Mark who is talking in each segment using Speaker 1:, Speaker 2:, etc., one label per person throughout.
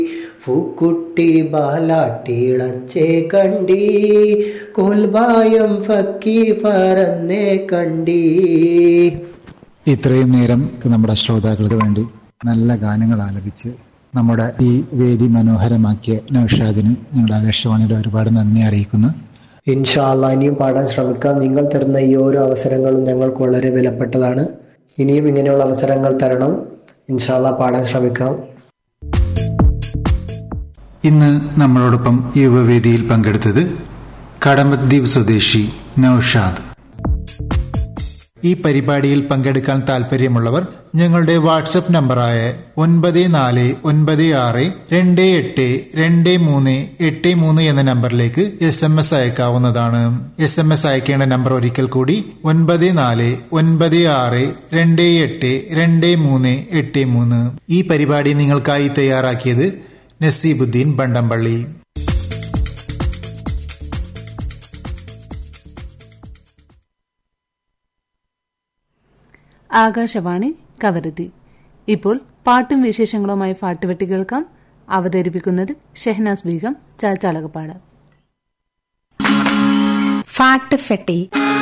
Speaker 1: പൂക്കുട്ടി ബാലാട്ടിളച്ചേ കണ്ടി കോൽബായം ഫക്കി പറന്നേ കണ്ടി
Speaker 2: ഇത്രയും നേരം നമ്മുടെ ശ്രോതാക്കൾക്ക് വേണ്ടി നല്ല ഗാനങ്ങൾ ആലപിച്ച് നമ്മുടെ ഈ വേദി മനോഹരമാക്കിയ നൌഷാദിന് ഞങ്ങളുടെ ആകാശവാണിയുടെ ഒരുപാട് നന്ദി അറിയിക്കുന്നു
Speaker 1: ഇൻഷാല്ല ഇനിയും പാടാൻ ശ്രമിക്കാം നിങ്ങൾ തരുന്ന ഈ ഓരോ അവസരങ്ങളും ഞങ്ങൾക്ക് വളരെ വിലപ്പെട്ടതാണ് ഇനിയും ഇങ്ങനെയുള്ള അവസരങ്ങൾ തരണം ഇൻഷാല്ല പാടാൻ ശ്രമിക്കാം
Speaker 2: ഇന്ന് നമ്മളോടൊപ്പം യുവവേദിയിൽ പങ്കെടുത്തത് കടമദ്വീപ് സ്വദേശി നൌഷാദ് ഈ പരിപാടിയിൽ പങ്കെടുക്കാൻ താല്പര്യമുള്ളവർ ഞങ്ങളുടെ വാട്സപ്പ് നമ്പറായ ഒൻപത് നാല് ഒൻപത് ആറ് രണ്ട് എട്ട് രണ്ട് മൂന്ന് എട്ട് മൂന്ന് എന്ന നമ്പറിലേക്ക് എസ് എം എസ് അയക്കാവുന്നതാണ് എസ് എം എസ് അയക്കേണ്ട നമ്പർ ഒരിക്കൽ കൂടി ഒൻപത് നാല് ഒൻപത് ആറ് രണ്ട് എട്ട് രണ്ട് മൂന്ന് എട്ട് മൂന്ന് ഈ പരിപാടി നിങ്ങൾക്കായി തയ്യാറാക്കിയത് നസീബുദ്ദീൻ ബണ്ടംപള്ളി
Speaker 3: ആകാശവാണി കവരത്തി ഇപ്പോൾ പാട്ടും വിശേഷങ്ങളുമായി പാട്ടുവെട്ടി കേൾക്കാം അവതരിപ്പിക്കുന്നത് ഷെഹനാസ് ബീഗം ചാച്ചാളകപ്പാട്
Speaker 4: ഫാട്ട് ഫെട്ടി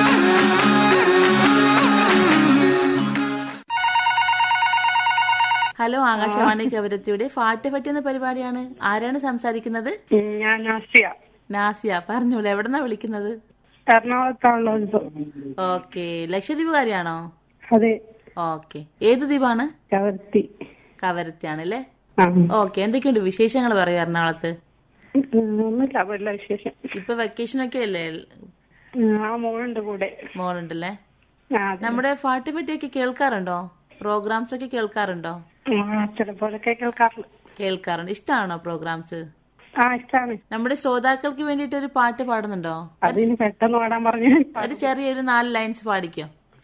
Speaker 5: ഹലോ ആകാശവാണി കവരത്തിയുടെ ഫാട്ട് പറ്റുന്ന പരിപാടിയാണ് ആരാണ് സംസാരിക്കുന്നത്
Speaker 6: ഞാൻ നാസിയ
Speaker 5: നാസിയ പറഞ്ഞോളൂ എവിടെന്നാ വിളിക്കുന്നത്
Speaker 6: എറണാകുളത്താണല്ലോ ഇത്
Speaker 5: ഓക്കെ ലക്ഷദ്വീപുകാരിയാണോ
Speaker 6: അതെ
Speaker 5: ഓക്കെ ഏത് ദ്വീപാണ്
Speaker 6: കവർത്തി
Speaker 5: കവരത്തിയാണല്ലേ
Speaker 6: ആ
Speaker 5: ഓക്കെ എന്തൊക്കെയുണ്ട് വിശേഷങ്ങൾ പറയാം എറണാകുളത്ത്
Speaker 6: ഒന്നുമില്ല വല്ല വിശേഷം
Speaker 5: ഇപ്പൊ വെക്കേഷൻ ഒക്കെ അല്ലേ
Speaker 6: ആ മോളുണ്ട് കൂടെ
Speaker 5: മോളുണ്ടല്ലേ
Speaker 6: ആ അതെ.
Speaker 5: നമ്മുടെ പാട്ട് പറ്റിയൊക്കെ കേൾക്കാറുണ്ടോ പ്രോഗ്രാംസ് ഒക്കെ കേൾക്കാറുണ്ടോ
Speaker 6: ആ ചിലപ്പോഴൊക്കെ കേൾക്കാറുണ്ട്
Speaker 5: കേൾക്കാറുണ്ട് ഇഷ്ടമാണോ പ്രോഗ്രാംസ്
Speaker 6: ആ ഇഷ്ടാണ്
Speaker 5: നമ്മുടെ ശ്രോതാക്കൾക്ക് വേണ്ടിയിട്ട് ഒരു പാട്ട് പാടുന്നുണ്ടോ
Speaker 6: അതിന് പെട്ടെന്ന് പാടാൻ പറഞ്ഞു
Speaker 5: ഒരു ചെറിയൊരു നാല് ലൈൻസ് പാടിക്കോ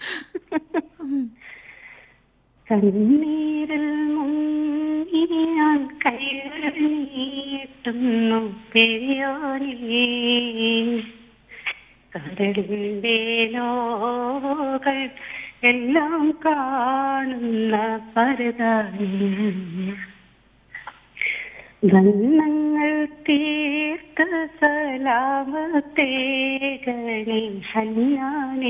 Speaker 6: കണ്ണീരിൽ മുങ്ങിയാൽ കൈകൾ നീട്ടുന്നു പെരിയോനേ കരടിന്റെ നോകൾ എല്ലാം കാണുന്ന പരതാനി വണ്ണങ്ങൾ തീർത്ത സലാമത്തേകണി ഹന്നാനേ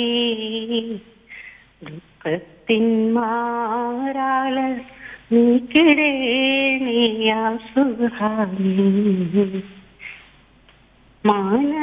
Speaker 6: ദുഃഖത്തിൻ മാറാള നീക്കിടേ നീയാ സുഹാനി മാന